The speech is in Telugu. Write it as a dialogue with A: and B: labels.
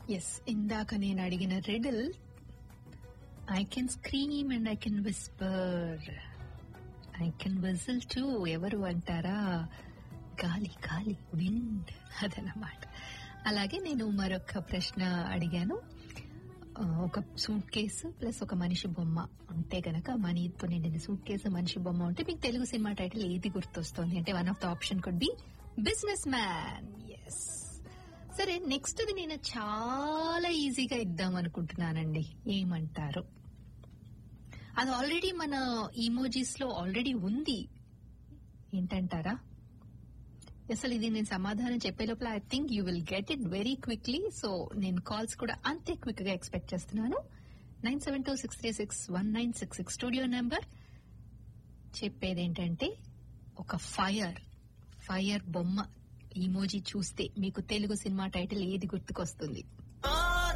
A: ఎస్ ఇందాక నేను అడిగిన riddle I can scream and I can whisper I can whistle too ఎవరు అంటారా గాలి గాలి విండ్ అదనమాట అలాగే నేను మరొక ప్రశ్న అడిగాను ఆ, ఒక సూట్ కేసు ప్లస్ ఒక మనిషి బొమ్మ ఉంటే గనక మనీతో నిండిన సూట్ కేసు మనిషి బొమ్మ ఉంటే మీకు తెలుగు సినిమా టైటిల్ ఏది గుర్తొస్తుంది అంటే one of the option could be businessman yes సరే నెక్స్ట్ ది నేను చాలా ఈజీగా ఇద్దాం అనుకుంటున్నానండి ఏమంటారు అది ఆల్రెడీ మన ఈమోజీస్ లో ఆల్రెడీ ఉంది ఏంటంటారా అసలు ఇది నేను సమాధానం చెప్పే లోపల I think you will get it very quickly so నేను కాల్స్ కూడా అంతే క్విక్ గా ఎక్స్పెక్ట్ చేస్తున్నాను nine seven two six three six one nine six six studio number చెప్పేది ఏంటంటే ఒక ఫైర్ ఫైర్ బొమ్మ ఈమోజీ చూస్తే మీకు తెలుగు సినిమా టైటిల్ ఏది గుర్తుకొస్తుంది